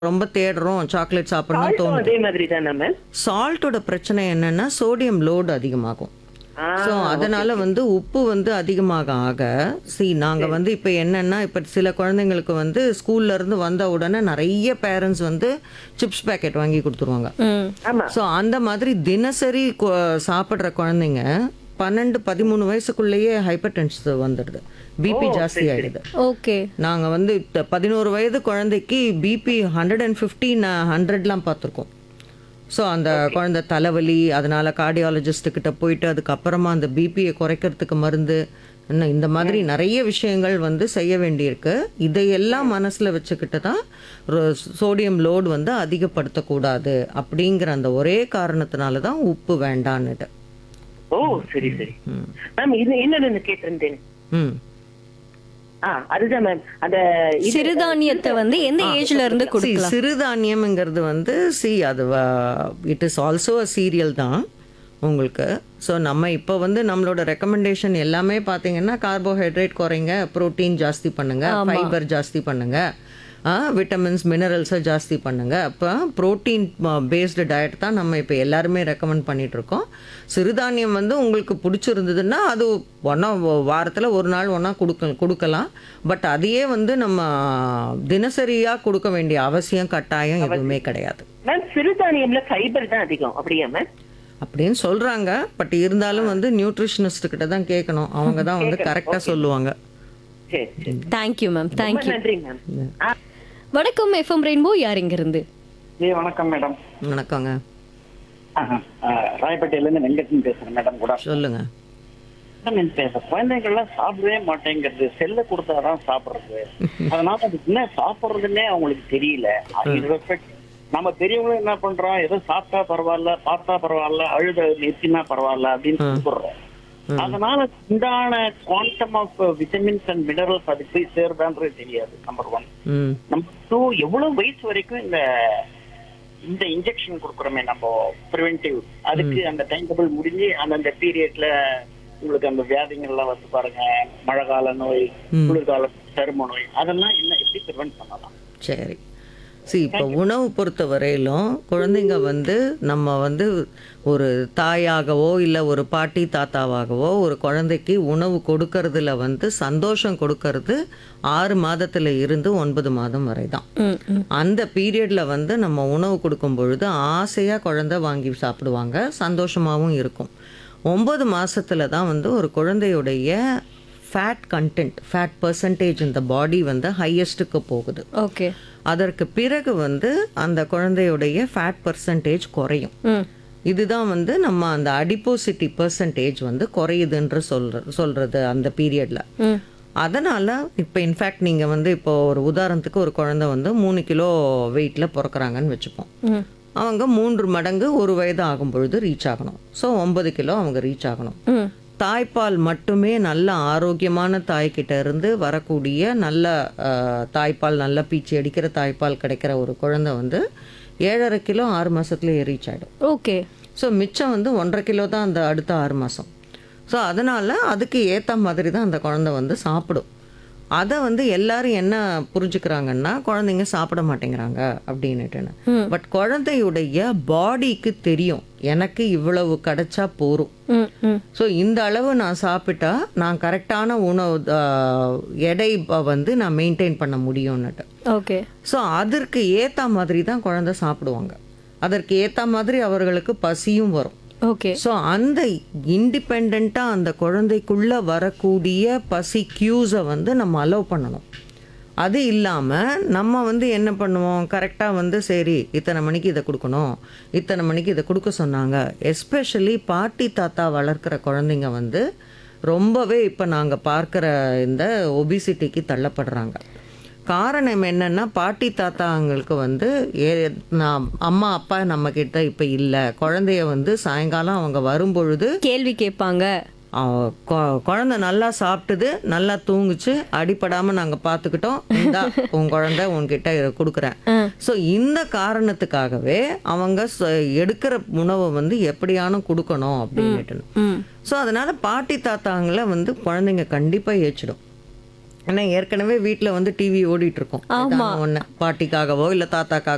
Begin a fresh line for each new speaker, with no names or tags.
ரொம்ப தேடுறோம் சாக்லேட் சாப்பிடணும்
சால்ட்டும்
தோணுது
அதே மாதிரி தானே மேம்
சால்ட்டோட பிரச்சனை என்னன்னா சோடியம் லோடு அதிகமாகும்
ஆ,
ஸோ அதனால வந்து உப்பு வந்து அதிகமாக ஆக சி நாங்க வந்து இப்போ என்னன்னா இப்போ சில குழந்தைங்களுக்கு வந்து ஸ்கூல்ல இருந்து வந்த உடனே நிறைய பேரண்ட்ஸ் வந்து சிப்ஸ் பேக்கெட் வாங்கி கொடுத்துருவாங்க
ம்
ஆமா
ஸோ அந்த மாதிரி தினசரி கு- சாப்பிடுற குழந்தைங்க பன்னெண்டு பதிமூணு வயசுக்குள்ளேயே ஹைப்பர் டென்ஷன் வந்துடுது பிபி ஜாஸ்தி ஆயிடுது
ஓகே
நாங்க வந்து த- பதினோரு வயது குழந்தைக்கு பிபி ஹண்ட்ரட் அண்ட் ஃபிஃப்டின் ஹண்ட்ரட்லாம் பார்த்துருக்கோம் ஸோ அந்த குழந்தை தலைவலி அதனால கார்டியாலஜிஸ்ட் கிட்ட போயிட்டு அதுக்கப்புறமா அந்த பிபியை குறைக்கிறதுக்கு மருந்து இன்னும் இந்த மாதிரி நிறைய விஷயங்கள் வந்து செய்ய வேண்டியிருக்கு இதையெல்லாம் மனசுல வச்சுக்கிட்டு தான் சோடியம் லோடு வந்து அதிகப்படுத்தக்கூடாது அப்படிங்கிற அந்த ஒரே காரணத்தினால தான் உப்பு வேண்டான்னுட்டு
ஓ சரி சரி மேம் இது என்னன்னு கேட்டிருந்தேன்
ம்
ஆ அதுதான் மேம் அந்த இது-
சிறுதானியத்தை வந்து எந்த ஏஜ்ல இருந்து
See,
கொடுக்கலாம்
சிறுதானியம்ங்கிறது வந்து சி அது it is also a cereal தான் உங்களுக்கு ஸோ நம்ம இப்போ வந்து நம்மளோட ரெக்கமெண்டேஷன் எல்லாமே பார்த்தீங்கன்னா கார்போஹைட்ரேட் குறைங்க புரோட்டீன் ஜாஸ்தி பண்ணுங்க ஃபைபர் ஜாஸ்தி பண்ணுங்க விட்டமின்ஸ் மினரல்ஸை ஜாஸ்தி பண்ணுங்க அப்போ புரோட்டீன் பேஸ்டு டயட் தான் நம்ம இப்போ எல்லாருமே ரெக்கமெண்ட் பண்ணிட்டு இருக்கோம் சிறுதானியம் வந்து உங்களுக்கு பிடிச்சிருந்ததுன்னா அது ஒன்றா வாரத்தில் ஒரு நாள் ஒன்றா கொடுக்க கொடுக்கலாம் பட் அதையே வந்து நம்ம தினசரியாக கொடுக்க வேண்டிய அவசியம் கட்டாயம் எதுவுமே கிடையாது
மேம் சிறுதானியம்ல ஃபைபர் தான் அதிகம் அப்படியா மேம்
அப்படின்னு சொல்றாங்க பட் இருந்தாலும் வந்து நியூட்ரிஷனிஸ்ட் கிட்ட தான் கேட்கணும் அவங்க தான் வந்து கரெக்டாக சொல்லுவாங்க
சரி சரி
தேங்க்யூ மேம்
ரொம்ப
தேங்க்யூ
நன்றி மேம் ஆ
வணக்கம் எஃப்எம் ரெயின்போ யார் இங்க இருந்து
ஏ வணக்கம் மேடம்
வணக்கங்க
ராயப்பேட்டையிலேருந்து வெங்கட்டன் பேசுறேன் மேடம் கூட
சொல்லுங்க
மேடம் இந்த இப்ப குழந்தைகள்லாம் சாப்பிடவே மாட்டேங்கிறது செல்ல கொடுத்தாதான் சாப்பிடுறது அதனால அது என்ன சாப்பிடுறதுன்னே அவங்களுக்கு தெரியல அது respect. நம்ம பெரியவங்களும் என்ன பண்றோம் ஏதோ சாப்பிட்டா பரவாயில்ல பார்த்தா பரவாயில்ல அழுத நிறுத்தினா பரவாயில்ல அப்படின்னு கொடுக்குறோம் அதனால உண்டான quantum of vitamins and minerals அது போய் சேருதான்றது தெரியாது நம்பர் ஒன்
ம்
நம்பர் டூ எவ்வளவு வயசு வரைக்கும் இந்த இந்த இன்ஜெக்ஷன் கொடுக்குறோமே நம்ம ப்ரிவென்டிவ் அதுக்கு அந்த டைம் டேபிள் முடிஞ்சு அந்தந்த பீரியட்ல உங்களுக்கு அந்த வியாதிகள்லாம் வந்து பாருங்க மழை கால நோய் குளிர்கால சரும நோய் அதெல்லாம் என்ன எப்படி ப்ரிவென்ட் பண்ணலாம்
சரி சி இப்போ உணவு பொறுத்த வரையிலும் குழந்தைங்க வந்து நம்ம வந்து ஒரு தாயாகவோ இல்லை ஒரு பாட்டி தாத்தாவாகவோ ஒரு குழந்தைக்கு உணவு கொடுக்கறதுல வந்து சந்தோஷம் கொடுக்கறது ஆறு மாதத்துல இருந்து ஒன்பது மாதம் வரை தான்
ம் ம்
அந்த பீரியட்ல வந்து நம்ம உணவு கொடுக்கும் பொழுது ஆசையா குழந்தை வாங்கி சாப்பிடுவாங்க சந்தோஷமாகவும் இருக்கும் ஒன்பது மாசத்துல தான் வந்து ஒரு குழந்தையுடைய ஃபேட் கண்டென்ட் ஃபேட் பர்சன்டேஜ் இந்த பாடி வந்து ஹையஸ்ட்டுக்கு போகுது
ஓகே
அதற்கு பிறகு வந்து அந்த குழந்தையுடைய ஃபேட் பர்சன்டேஜ் குறையும்
ம்
இதுதான் வந்து நம்ம அந்த அடிப்போசிட்டி பர்சன்டேஜ் வந்து குறையுதுன்ற சொல்ற சொல்றது அந்த பீரியட்ல
ம்
அதனால இப்போ இன்ஃபேக்ட் நீங்க வந்து இப்போ ஒரு உதாரணத்துக்கு ஒரு குழந்தை வந்து மூணு கிலோ வெயிட்ல பிறக்கறாங்கன்னு வச்சுப்போம்
ம்
அவங்க மூன்று மடங்கு ஒரு வயது ஆகும் பொழுது ரீச் ஆகணும் ஸோ ஒன்பது கிலோ அவங்க ரீச் ஆகணும்
ம்
தாய்ப்பால் மட்டுமே நல்ல ஆரோக்கியமான தாய்கிட்ட இருந்து வரக்கூடிய நல்ல அஹ், தாய்ப்பால் நல்ல பீச்சி அடிக்கிற தாய்ப்பால் கிடைக்கிற ஒரு குழந்தை வந்து ஏழரை கிலோ ஆறு மாசத்துலயே ரீச் ஆயிடும்
ஓகே
ஸோ மிச்சம் வந்து ஒன்றரை கிலோ தான் அந்த அடுத்த ஆறு மாதம் ஸோ அதனால் அதுக்கு ஏற்ற மாதிரி தான் அந்த குழந்தை வந்து சாப்பிடும் அதை வந்து எல்லாரும் என்ன புரிஞ்சுக்கிறாங்கன்னா குழந்தைங்க சாப்பிட மாட்டேங்கிறாங்க அப்படின்னுட்டுன்னு பட் குழந்தையுடைய பாடிக்கு தெரியும் எனக்கு இவ்வளவு கிடைச்சா போரும்
ம் ம்
ஸோ இந்த அளவு நான் சாப்பிட்டா நான் கரெக்டான உணவு ஆஹ், எடை ப- வந்து நான் மெயின்டைன் பண்ண முடியும்னுட்டு
ஓகே
ஸோ அதற்கு ஏற்ற மாதிரி தான் குழந்தை சாப்பிடுவாங்க அதற்கு ஏற்ற மாதிரி அவர்களுக்கு பசியும் வரும்
ஓகே
ஸோ அந்த இண்டிபெண்ட்டாக அந்த குழந்தைக்குள்ள வரக்கூடிய பசி கியூஸை வந்து நம்ம அலோவ் பண்ணணும் அது இல்லாமல் நம்ம வந்து என்ன பண்ணுவோம் கரெக்டாக வந்து சரி இத்தனை மணிக்கு இதை கொடுக்கணும் இத்தனை மணிக்கு இதை கொடுக்க சொன்னாங்க எஸ்பெஷலி பாட்டி தாத்தா வளர்க்குற குழந்தைங்க வந்து ரொம்பவே இப்போ நாங்கள் பார்க்குற இந்த ஒபிசிட்டிக்கு தள்ளப்படுறாங்க காரணம் என்னன்னா பாட்டி தாத்தாங்களுக்கு வந்து ஏ நான் அம்மா அப்பா நம்ம கிட்ட இப்போ இல்லை குழந்தைய வந்து சாயங்காலம் அவங்க வரும்பொழுது
கேள்வி கேட்பாங்க
அவ- கொ- குழந்தை நல்லா சாப்பிட்டுது நல்லா தூங்குச்சு அடிபடாம நாங்க பாத்துக்கிட்டோம் இந்தா உன் குழந்தை உன்கிட்ட இதை கொடுக்குறேன் ஸோ இந்த காரணத்துக்காகவே அவங்க ச- எடுக்கிற உணவை வந்து எப்படியானும் கொடுக்கணும் அப்படின்னுட்டு
ம்
ஸோ அதனால பாட்டி தாத்தாங்களை வந்து குழந்தைங்க கண்டிப்பா ஏச்சிடும் ஏன்னா ஏற்கனவே வீட்டில் வந்து டிவி ஓடிட்டு இருக்கோம் ஒன்று பாட்டிக்காகவோ இல்லை தாத்தாக்காக